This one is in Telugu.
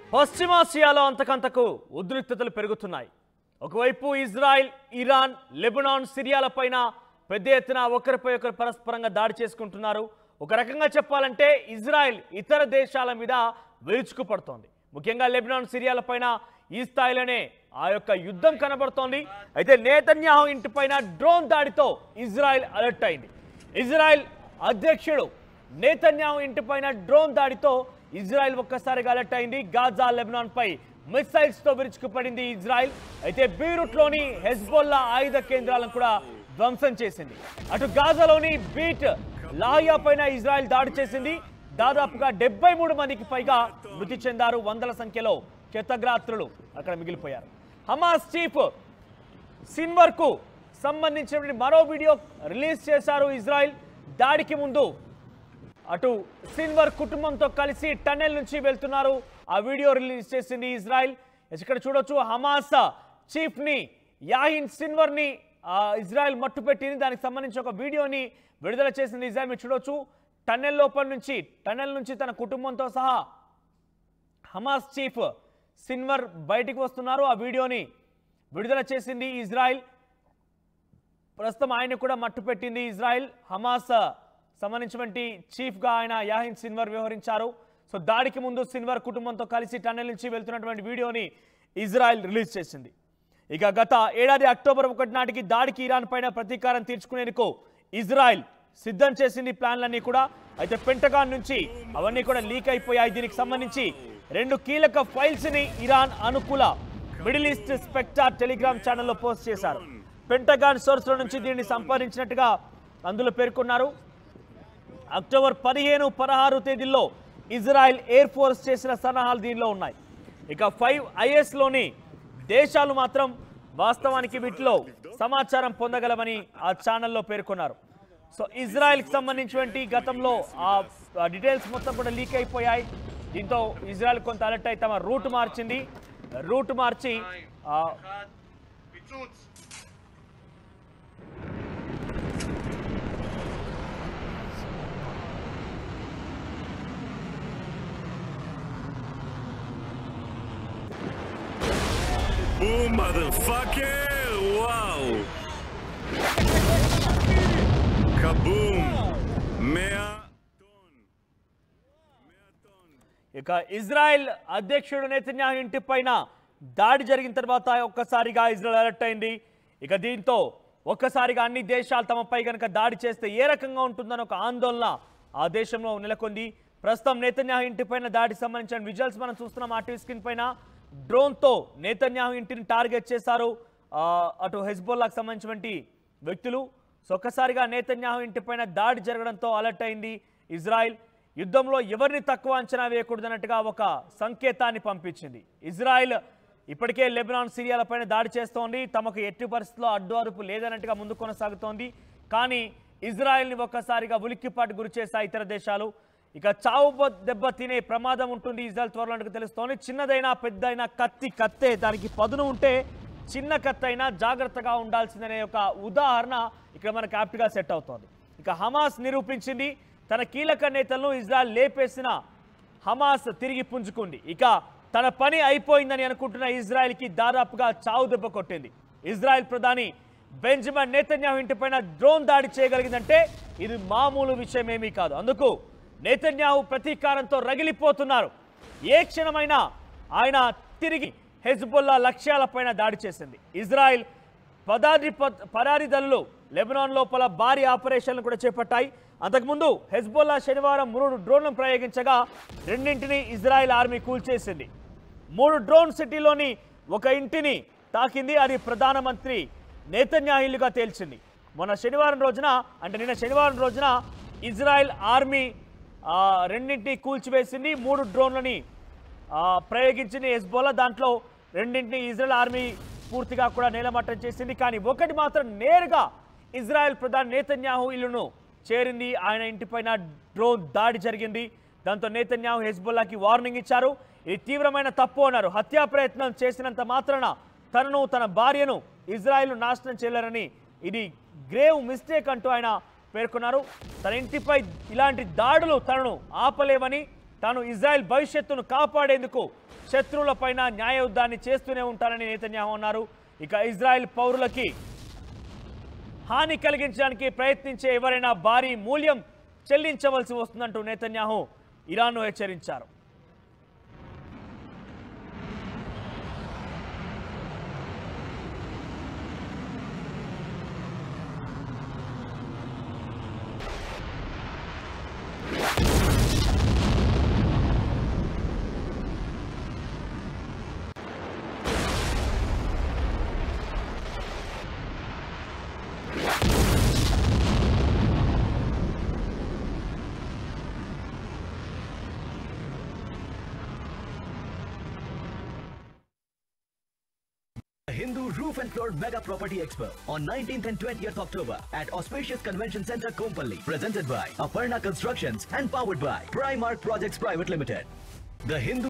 పశ్చిమాసియాలో అంతకంతకు ఉద్రిక్తతలు పెరుగుతున్నాయి ఒకవైపు ఇజ్రాయెల్ ఇరాన్ లెబనాన్ సిరియాలపైన పెద్ద ఎత్తున ఒకరిపై ఒకరు పరస్పరంగా దాడి చేసుకుంటున్నారు ఒక రకంగా చెప్పాలంటే ఇజ్రాయెల్ ఇతర దేశాల మీద విరుచుకుపడుతోంది ముఖ్యంగా లెబనాన్ సిరియాలపైన ఈ స్థాయిలోనే ఆ యొక్క యుద్ధం కనబడుతోంది అయితే నేతన్యాహు ఇంటిపైన డ్రోన్ దాడితో ఇజ్రాయెల్ అలర్ట్ అయింది ఇజ్రాయెల్ అధ్యక్షుడు నేతన్యాహు ఇంటిపైన డ్రోన్ దాడితో ఇజ్రాయెల్ ఒక్కసారిగా అలర్ట్ అయింది గాజా లెబనాన్ పై మిసైల్స్ తో విరుచుకుపడింది ఇజ్రాయెల్ అయితే బీరూట్ లోని హెజ్బోల్లా ఆయుధ కేంద్రాలను కూడా ధ్వంసం చేసింది అటు గాజాలోని బీట్ లాహియా పైన ఇజ్రాయెల్ దాడి చేసింది దాదాపుగా డెబ్బై మూడు మందికి పైగా మృతి చెందారు వందల సంఖ్యలో క్షతగ్రాత్రులు అక్కడ మిగిలిపోయారు హమాస్ చీఫ్ సిన్వర్ కు సంబంధించిన మరో వీడియో రిలీజ్ చేశారు ఇజ్రాయెల్ దాడికి ముందు అటు సిన్వర్ కుటుంబంతో కలిసి టన్నెల్ నుంచి వెళ్తున్నారు ఆ వీడియో రిలీజ్ చేసింది ఇజ్రాయెల్ ఇక్కడ చూడొచ్చు హమాస్ చీఫ్ ని యాహిన్ సిన్వర్ ని ఆ, ఇజ్రాయెల్ మట్టు పెట్టింది దానికి సంబంధించి ఒక వీడియోని విడుదల చేసింది ఇజ్రాయెల్ మీరు చూడొచ్చు టన్నెల్ లోపల నుంచి టన్నెల్ నుంచి తన కుటుంబంతో సహా హమాస్ చీఫ్ సిన్వర్ బయటికి వస్తున్నారు ఆ వీడియోని విడుదల చేసింది ఇజ్రాయెల్ ప్రస్తుతం ఆయన కూడా మట్టు పెట్టింది ఇజ్రాయెల్ హమాస్ సంబంధించినటువంటి చీఫ్గా ఆయన యాహిన్ సిన్వర్ వ్యవహరించారు సో దాడికి ముందు సిన్వర్ కుటుంబంతో కలిసి టన్నెల్ నుంచి వెళ్తున్నటువంటి వీడియోని ఇజ్రాయెల్ రిలీజ్ చేసింది ఇక గత ఏడాది అక్టోబర్ ఒకటి నాటికి దాడికి ఇరాన్ పైన ప్రతీకారం తీర్చుకునేందుకు ఇజ్రాయెల్ సిద్ధం చేసింది ప్లాన్లన్నీ కూడా అయితే పెంటగాన్ నుంచి అవన్నీ కూడా లీక్ అయిపోయాయి దీనికి సంబంధించి రెండు కీలక ఫైల్స్ ని ఇరాన్ అనుకూల మిడిల్ ఈస్ట్ స్పెక్టార్ టెలిగ్రామ్ ఛానల్లో పోస్ట్ చేశారు పెంటగాన్ సోర్స్ల నుంచి దీన్ని సంపాదించినట్టుగా అందులో పేర్కొన్నారు అక్టోబర్ పదిహేను పదహారు తేదీల్లో ఇజ్రాయెల్ ఎయిర్ ఫోర్స్ చేసిన సన్నాహాలు దీనిలో ఉన్నాయి ఇక ఫైవ్ ఐఎస్లోని దేశాలు మాత్రం వాస్తవానికి వీటిలో సమాచారం పొందగలమని ఆ ఛానల్లో పేర్కొన్నారు సో ఇజ్రాయెల్కి సంబంధించినటువంటి గతంలో ఆ ఆ డీటెయిల్స్ మొత్తం కూడా లీక్ అయిపోయాయి దీంతో ఇజ్రాయెల్ కొంత అలర్ట్ అయి తమ రూట్ మార్చింది రూట్ మార్చి ఆ, פיצוץ! Boom, motherfucker! Wow! Kaboom! 100 טון. 100 טון. ఇక ఇజ్రాయెల్ అధ్యక్షుడు నెతన్యాహు ఇంటి పైన దాడి జరిగిన తర్వాత ఒక్కసారిగా ఇజ్రాయెల్ అలర్ట్ అయింది ఇక దీంతో ఒక్కసారిగా అన్ని దేశాలు తమపై కనుక దాడి చేస్తే ఏ రకంగా ఉంటుందని ఒక ఆందోళన ఆ దేశంలో నెలకొంది ప్రస్తుతం నేతన్యాహు ఇంటి పైన దాడికి సంబంధించిన విజువల్స్ మనం చూస్తున్నాం ఆ టీవీ స్క్రీన్ పైన డ్రోన్తో నేతన్యాహు ఇంటిని టార్గెట్ చేశారు ఆ, అటు హెజ్బోల్లాకు సంబంధించినటువంటి వ్యక్తులు సో ఒక్కసారిగా నేతన్యాహు ఇంటిపైన దాడి జరగడంతో అలర్ట్ అయింది ఇజ్రాయెల్ యుద్ధంలో ఎవరిని తక్కువ అంచనా వేయకూడదన్నట్టుగా ఒక సంకేతాన్ని పంపించింది ఇజ్రాయెల్ ఇప్పటికే లెబనాన్ సిరియాలపైన దాడి చేస్తోంది తమకు ఎట్టి పరిస్థితుల్లో అడ్డు అరుపు లేదన్నట్టుగా ముందు కొనసాగుతోంది కానీ ఇజ్రాయెల్ని ఒక్కసారిగా ఉలిక్కిపాటు గురి చేశాయి ఇతర దేశాలు ఇక చావు బ- దెబ్బ తినే ప్రమాదం ఉంటుంది ఇజ్రాయెల్ త్వరలో అంటే తెలుస్తోంది చిన్నదైనా పెద్దైనా కత్తి కత్తే దానికి పదును ఉంటే చిన్న కత్తి అయినా జాగ్రత్తగా ఉండాల్సిందనే ఒక ఉదాహరణ ఇక్కడ మనకు యాప్ట్గా సెట్ అవుతోంది ఇక హమాస్ నిరూపించింది తన కీలక నేతలను ఇజ్రాయెల్ లేపేసిన హమాస్ తిరిగి పుంజుకుంది ఇక తన పని అయిపోయిందని అనుకుంటున్న ఇజ్రాయెల్కి దాదాపుగా చావు దెబ్బ కొట్టింది ఇజ్రాయెల్ ప్రధాని బెంజమిన్ నేతన్యాహు ఇంటిపైన డ్రోన్ దాడి చేయగలిగిందంటే ఇది మామూలు విషయం ఏమీ కాదు అందుకు నేతన్యాహు ప్రతీకారంతో రగిలిపోతున్నారు ఏ క్షణమైనా ఆయన తిరిగి హెజ్బుల్లా లక్ష్యాలపైన దాడి చేసింది ఇజ్రాయెల్ పదారి ప- పరారీ దళాలు లెబనాన్ లోపల భారీ ఆపరేషన్లు కూడా చేపట్టాయి అంతకుముందు హెజ్బుల్లా శనివారం మూడు డ్రోన్లను ప్రయోగించగా రెండింటిని ఇజ్రాయెల్ ఆర్మీ కూల్చేసింది మూడు డ్రోన్ సిటీలోని ఒక ఇంటిని తాకింది అది ప్రధానమంత్రి నేతన్యాహిలుగా తేల్చింది మొన్న శనివారం రోజున అంటే నిన్న శనివారం రోజున ఇజ్రాయెల్ ఆర్మీ ఆ, రెండింటిని కూల్చివేసింది మూడు డ్రోన్లని ఆ, ప్రయోగించింది హెజ్బోలా దాంట్లో రెండింటిని ఇజ్రాయెల్ ఆర్మీ పూర్తిగా కూడా నేలమట్టం చేసింది కానీ ఒకటి మాత్రం నేరుగా ఇజ్రాయెల్ ప్రధాని నేతన్యాహు ఇల్లును చేరింది ఆయన ఇంటిపైన డ్రోన్ దాడి జరిగింది దాంతో నేతన్యాహు హెజ్బుల్లాకి వార్నింగ్ ఇచ్చారు ఇది తీవ్రమైన తప్పు అన్నారు హత్యా ప్రయత్నం చేసినంత మాత్రాన తనను తన భార్యను ఇజ్రాయెల్ నాశనం చేయలేరని ఇది గ్రేవ్ మిస్టేక్ అంటూ ఆయన పేర్కొన్నారు తన ఇంటిపై ఇలాంటి దాడులు తనను ఆపలేవని తాను ఇజ్రాయెల్ భవిష్యత్తును కాపాడేందుకు శత్రువులపైన న్యాయ యుద్ధాన్ని చేస్తూనే ఉంటారని నేతన్యాహు అన్నారు ఇక ఇజ్రాయెల్ పౌరులకి హాని కలిగించడానికి ప్రయత్నించే ఎవరైనా భారీ మూల్యం చెల్లించవలసి వస్తుందంటూ నేతన్యాహు ఇరాన్ను హెచ్చరించారు Hindu Roof and Floor Mega Property Expo on 19th and 20th October at Auspicious Convention Center, Kompally. Presented by Aparna Constructions and powered by Primark Projects Private Limited. The Hindu